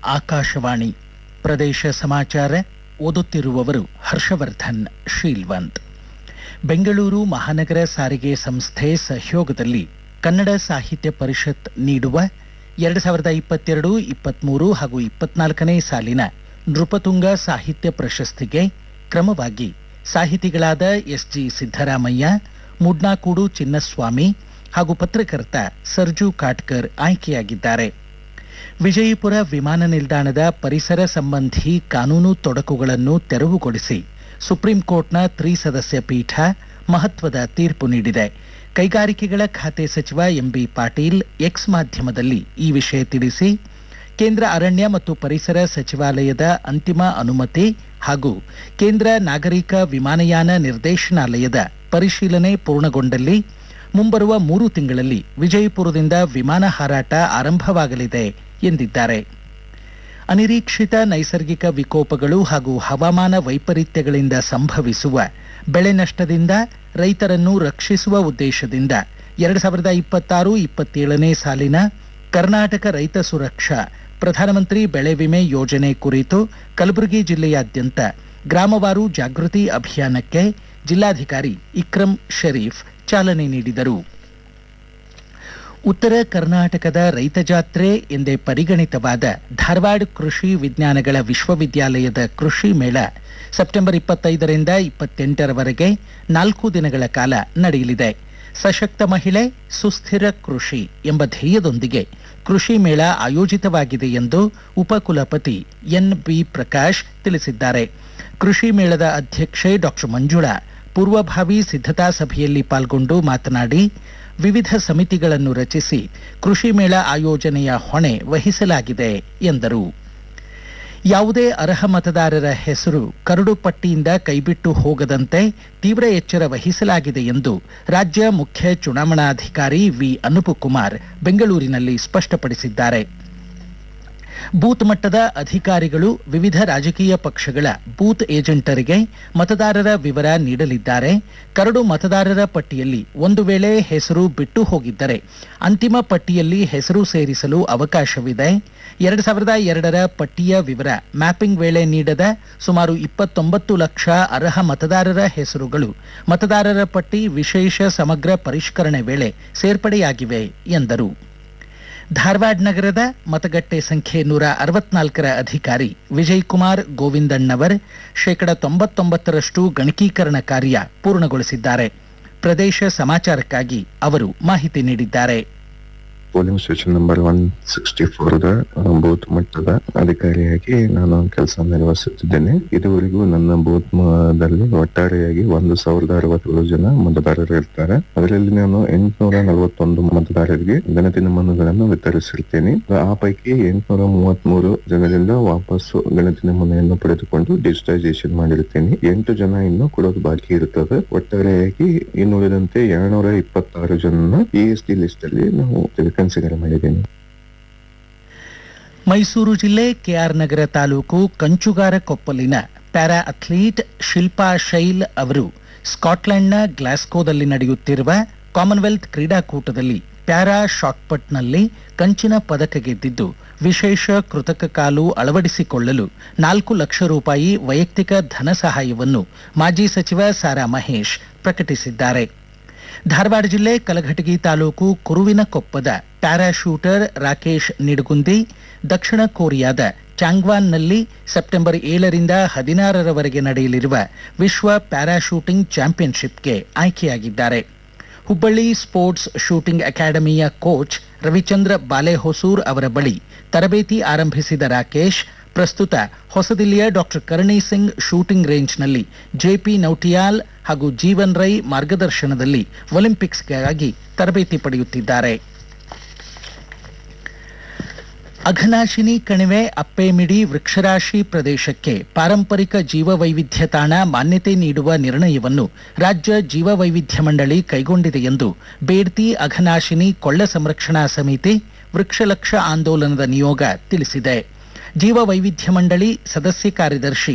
ಆಕಾಶವಾಣಿ ಪ್ರದೇಶ ಸಮಾಚಾರ ಓದುತ್ತಿರುವವರು ಹರ್ಷವರ್ಧನ್ ಶೀಲ್ವಂತ್ ಬೆಂಗಳೂರು ಮಹಾನಗರ ಸಾರಿಗೆ ಸಂಸ್ಥೆ ಸಹಯೋಗದಲ್ಲಿ ಕನ್ನಡ ಸಾಹಿತ್ಯ ಪರಿಷತ್ ನೀಡುವ ಎರಡು ಸಾವಿರದ ಇಪ್ಪತ್ತೆರಡು ಇಪ್ಪತ್ತ್ಮೂರು ಹಾಗೂ ಇಪ್ಪತ್ನಾಲ್ಕನೇ ಸಾಲಿನ ನೃಪತುಂಗ ಸಾಹಿತ್ಯ ಪ್ರಶಸ್ತಿಗೆ ಕ್ರಮವಾಗಿ ಸಾಹಿತಿಗಳಾದ ಎಸ್ಜಿ ಸಿದ್ದರಾಮಯ್ಯ ಮುಡ್ನಾಕೂಡು ಚಿನ್ನಸ್ವಾಮಿ ಹಾಗೂ ಪತ್ರಕರ್ತ ಸರ್ಜು ಕಾಟ್ಕರ್ ಆಯ್ಕೆಯಾಗಿದ್ದಾರೆ ವಿಜಯಪುರ ವಿಮಾನ ನಿಲ್ದಾಣದ ಪರಿಸರ ಸಂಬಂಧಿ ಕಾನೂನು ತೊಡಕುಗಳನ್ನು ತೆರವುಗೊಳಿಸಿ ಸುಪ್ರೀಂ ಕೋರ್ಟ್ನ ತ್ರಿಸದಸ್ಯ ಪೀಠ ಮಹತ್ವದ ತೀರ್ಪು ನೀಡಿದೆ ಕೈಗಾರಿಕೆಗಳ ಖಾತೆ ಸಚಿವ ಎಂಬಿ ಪಾಟೀಲ್ ಎಕ್ಸ್ ಮಾಧ್ಯಮದಲ್ಲಿ ಈ ವಿಷಯ ತಿಳಿಸಿ ಕೇಂದ್ರ ಅರಣ್ಯ ಮತ್ತು ಪರಿಸರ ಸಚಿವಾಲಯದ ಅಂತಿಮ ಅನುಮತಿ ಹಾಗೂ ಕೇಂದ್ರ ನಾಗರಿಕ ವಿಮಾನಯಾನ ನಿರ್ದೇಶನಾಲಯದ ಪರಿಶೀಲನೆ ಪೂರ್ಣಗೊಂಡಲ್ಲಿ ಮುಂಬರುವ ಮೂರು ತಿಂಗಳಲ್ಲಿ ವಿಜಯಪುರದಿಂದ ವಿಮಾನ ಹಾರಾಟ ಆರಂಭವಾಗಲಿದೆ ಎಂದಿದ್ದಾರೆ ಅನಿರೀಕ್ಷಿತ ನೈಸರ್ಗಿಕ ವಿಕೋಪಗಳು ಹಾಗೂ ಹವಾಮಾನ ವೈಪರೀತ್ಯಗಳಿಂದ ಸಂಭವಿಸುವ ಬೆಳೆ ನಷ್ಟದಿಂದ ರೈತರನ್ನು ರಕ್ಷಿಸುವ ಉದ್ದೇಶದಿಂದ ಎರಡು ಸಾವಿರದ ಇಪ್ಪತ್ತಾರು ಇಪ್ಪತ್ತೇಳನೇ ಸಾಲಿನ ಕರ್ನಾಟಕ ರೈತ ಸುರಕ್ಷಾ ಪ್ರಧಾನಮಂತ್ರಿ ಬೆಳೆ ವಿಮೆ ಯೋಜನೆ ಕುರಿತು ಕಲಬುರಗಿ ಜಿಲ್ಲೆಯಾದ್ಯಂತ ಗ್ರಾಮವಾರು ಜಾಗೃತಿ ಅಭಿಯಾನಕ್ಕೆ ಜಿಲ್ಲಾಧಿಕಾರಿ ಇಕ್ರಂ ಶರೀಫ್ ಚಾಲನೆ ನೀಡಿದರು ಉತ್ತರ ಕರ್ನಾಟಕದ ರೈತ ಜಾತ್ರೆ ಎಂದೇ ಪರಿಗಣಿತವಾದ ಧಾರವಾಡ ಕೃಷಿ ವಿಜ್ಞಾನಗಳ ವಿಶ್ವವಿದ್ಯಾಲಯದ ಕೃಷಿ ಮೇಳ ಸೆಪ್ಟೆಂಬರ್ ಇಪ್ಪತ್ತೈದರಿಂದ ಇಪ್ಪತ್ತೆಂಟರವರೆಗೆ ನಾಲ್ಕು ದಿನಗಳ ಕಾಲ ನಡೆಯಲಿದೆ ಸಶಕ್ತ ಮಹಿಳೆ ಸುಸ್ಥಿರ ಕೃಷಿ ಎಂಬ ಧ್ಯೇಯದೊಂದಿಗೆ ಕೃಷಿ ಮೇಳ ಆಯೋಜಿತವಾಗಿದೆ ಎಂದು ಉಪಕುಲಪತಿ ಎನ್ ಬಿ ಪ್ರಕಾಶ್ ತಿಳಿಸಿದ್ದಾರೆ ಕೃಷಿ ಮೇಳದ ಅಧ್ಯಕ್ಷೆ ಡಾಕ್ಟರ್ ಮಂಜುಳಾ ಪೂರ್ವಭಾವಿ ಸಿದ್ಧತಾ ಸಭೆಯಲ್ಲಿ ಪಾಲ್ಗೊಂಡು ಮಾತನಾಡಿ ವಿವಿಧ ಸಮಿತಿಗಳನ್ನು ರಚಿಸಿ ಕೃಷಿ ಮೇಳ ಆಯೋಜನೆಯ ಹೊಣೆ ವಹಿಸಲಾಗಿದೆ ಎಂದರು ಯಾವುದೇ ಅರ್ಹ ಮತದಾರರ ಹೆಸರು ಕರಡು ಪಟ್ಟಿಯಿಂದ ಕೈಬಿಟ್ಟು ಹೋಗದಂತೆ ತೀವ್ರ ಎಚ್ಚರ ವಹಿಸಲಾಗಿದೆ ಎಂದು ರಾಜ್ಯ ಮುಖ್ಯ ಚುನಾವಣಾಧಿಕಾರಿ ವಿ ಅನುಪಕುಮಾರ್ ಬೆಂಗಳೂರಿನಲ್ಲಿ ಸ್ಪಷ್ಟಪಡಿಸಿದ್ದಾರೆ ಬೂತ್ ಮಟ್ಟದ ಅಧಿಕಾರಿಗಳು ವಿವಿಧ ರಾಜಕೀಯ ಪಕ್ಷಗಳ ಬೂತ್ ಏಜೆಂಟರಿಗೆ ಮತದಾರರ ವಿವರ ನೀಡಲಿದ್ದಾರೆ ಕರಡು ಮತದಾರರ ಪಟ್ಟಿಯಲ್ಲಿ ಒಂದು ವೇಳೆ ಹೆಸರು ಬಿಟ್ಟು ಹೋಗಿದ್ದರೆ ಅಂತಿಮ ಪಟ್ಟಿಯಲ್ಲಿ ಹೆಸರು ಸೇರಿಸಲು ಅವಕಾಶವಿದೆ ಎರಡು ಸಾವಿರದ ಎರಡರ ಪಟ್ಟಿಯ ವಿವರ ಮ್ಯಾಪಿಂಗ್ ವೇಳೆ ನೀಡದ ಸುಮಾರು ಇಪ್ಪತ್ತೊಂಬತ್ತು ಲಕ್ಷ ಅರ್ಹ ಮತದಾರರ ಹೆಸರುಗಳು ಮತದಾರರ ಪಟ್ಟಿ ವಿಶೇಷ ಸಮಗ್ರ ಪರಿಷ್ಕರಣೆ ವೇಳೆ ಸೇರ್ಪಡೆಯಾಗಿವೆ ಎಂದರು ಧಾರವಾಡ ನಗರದ ಮತಗಟ್ಟೆ ಸಂಖ್ಯೆ ನೂರ ಅರವತ್ನಾಲ್ಕರ ಅಧಿಕಾರಿ ವಿಜಯ್ ಕುಮಾರ್ ಗೋವಿಂದಣ್ಣವರ್ ಶೇಕಡ ತೊಂಬತ್ತೊಂಬತ್ತರಷ್ಟು ಗಣಕೀಕರಣ ಕಾರ್ಯ ಪೂರ್ಣಗೊಳಿಸಿದ್ದಾರೆ ಪ್ರದೇಶ ಸಮಾಚಾರಕ್ಕಾಗಿ ಅವರು ಮಾಹಿತಿ ನೀಡಿದ್ದಾರೆ polling station number one sixty four booth ಮಟ್ಟದ ಅಧಿಕಾರಿಯಾಗಿ ನಾನು ಕೆಲಸ ನಿರ್ವಹಿಸುತ್ತಿದ್ದೇನೆ ಇದುವರೆಗೂ ನನ್ನ ಬೂತ್ ದಲ್ಲಿ ಒಟ್ಟಾರೆಯಾಗಿ ಒಂದು ಸಾವಿರದ ಅರವತ್ತೇಳು ಜನ ಮತದಾರರು ಇರ್ತಾರೆ ಅದರಲ್ಲಿ ನಾನು ಎಂಟುನೂರ ನಲವತ್ತೊಂದು ಮತದಾರರಿಗೆ ಗಣತಿ ನಮೂನೆಗಳನ್ನು ವಿತರಿಸಿರ್ತೇನೆ ಆ ಪೈಕಿ ಎಂಟುನೂರ ಮೂವತ್ತ್ ಮೂರು ಜನರಿಂದ ವಾಪಸ್ಸು ಗಣತಿ ನಮೂನೆಯನ್ನು ಪಡೆದುಕೊಂಡು ಡಿಜಿಟೈಸೇಷನ್ ಮಾಡಿರುತ್ತೇನೆ ಎಂಟು ಜನ ಇನ್ನು ಕೊಡೋದು ಬಾಕಿ ಇರುತ್ತದೆ ಒಟ್ಟಾರೆಯಾಗಿ ಇನ್ನುಳಿದಂತೆ ಎರಡ್ನೂರ ಇಪ್ಪತ್ತಾರು ಜನ ಇ ಎಸ್ ಟಿ ಲಿಸ್ಟ್ ಅಲ್ಲಿ ನಾವು ಕನ್ಸಿಡರ್ ಮಾಡಿದ್ದೇನೆ ಮೈಸೂರು ಜಿಲ್ಲೆ ಕೆಆರ್ ನಗರ ತಾಲೂಕು ಕಂಚುಗಾರ ಕೊಪ್ಪಲಿನ ಪ್ಯಾರಾ ಅಥ್ಲೀಟ್ ಶಿಲ್ಪಾ ಶೈಲ್ ಅವರು ಸ್ಕಾಟ್ಲೆಂಡ್ನ ಗ್ಲಾಸ್ಕೋದಲ್ಲಿ ನಡೆಯುತ್ತಿರುವ ಕಾಮನ್ವೆಲ್ತ್ ಕ್ರೀಡಾಕೂಟದಲ್ಲಿ ಪ್ಯಾರಾ ಶಾಟ್ಪಟ್ನಲ್ಲಿ ಕಂಚಿನ ಪದಕ ಗೆದ್ದಿದ್ದು ವಿಶೇಷ ಕೃತಕ ಕಾಲು ಅಳವಡಿಸಿಕೊಳ್ಳಲು ನಾಲ್ಕು ಲಕ್ಷ ರೂಪಾಯಿ ವೈಯಕ್ತಿಕ ಧನ ಸಹಾಯವನ್ನು ಮಾಜಿ ಸಚಿವ ಸಾರಾ ಮಹೇಶ್ ಪ್ರಕಟಿಸಿದ್ದಾರೆ ಧಾರವಾಡ ಜಿಲ್ಲೆ ಕಲಘಟಗಿ ತಾಲೂಕು ಕುರುವಿನಕೊಪ್ಪದ ಪ್ಯಾರಾಶೂಟರ್ ರಾಕೇಶ್ ನಿಡಗುಂದಿ ದಕ್ಷಿಣ ಕೊರಿಯಾದ ಚಾಂಗ್ವಾನ್ನಲ್ಲಿ ಸೆಪ್ಟೆಂಬರ್ ಏಳರಿಂದ ಹದಿನಾರರವರೆಗೆ ನಡೆಯಲಿರುವ ವಿಶ್ವ ಪ್ಯಾರಾಶೂಟಿಂಗ್ ಚಾಂಪಿಯನ್ಶಿಪ್ಗೆ ಆಯ್ಕೆಯಾಗಿದ್ದಾರೆ ಹುಬ್ಬಳ್ಳಿ ಸ್ಪೋರ್ಟ್ಸ್ ಶೂಟಿಂಗ್ ಅಕಾಡೆಮಿಯ ಕೋಚ್ ರವಿಚಂದ್ರ ಬಾಲೆಹೊಸೂರ್ ಅವರ ಬಳಿ ತರಬೇತಿ ಆರಂಭಿಸಿದ ರಾಕೇಶ್ ಪ್ರಸ್ತುತ ಹೊಸದಿಲ್ಲಿಯ ಡಾಕ್ಟರ್ ಕರಣಿ ಸಿಂಗ್ ಶೂಟಿಂಗ್ ರೇಂಜ್ನಲ್ಲಿ ಜೆಪಿ ನೌಟಿಯಾಲ್ ಹಾಗೂ ಜೀವನ್ ರೈ ಮಾರ್ಗದರ್ಶನದಲ್ಲಿ ಒಲಿಂಪಿಕ್ಸ್ಗಾಗಿ ತರಬೇತಿ ಪಡೆಯುತ್ತಿದ್ದಾರೆ ಅಘನಾಶಿನಿ ಕಣಿವೆ ಅಪ್ಪೆಮಿಡಿ ವೃಕ್ಷರಾಶಿ ಪ್ರದೇಶಕ್ಕೆ ಪಾರಂಪರಿಕ ಜೀವವೈವಿಧ್ಯ ತಾಣ ಮಾನ್ಯತೆ ನೀಡುವ ನಿರ್ಣಯವನ್ನು ರಾಜ್ಯ ಜೀವವೈವಿಧ್ಯ ಮಂಡಳಿ ಕೈಗೊಂಡಿದೆ ಎಂದು ಬೇಡ್ತಿ ಅಘನಾಶಿನಿ ಕೊಳ್ಳ ಸಂರಕ್ಷಣಾ ಸಮಿತಿ ವೃಕ್ಷಲಕ್ಷ ಆಂದೋಲನದ ನಿಯೋಗ ತಿಳಿಸಿದೆ ಜೀವ ವೈವಿಧ್ಯ ಮಂಡಳಿ ಸದಸ್ಯ ಕಾರ್ಯದರ್ಶಿ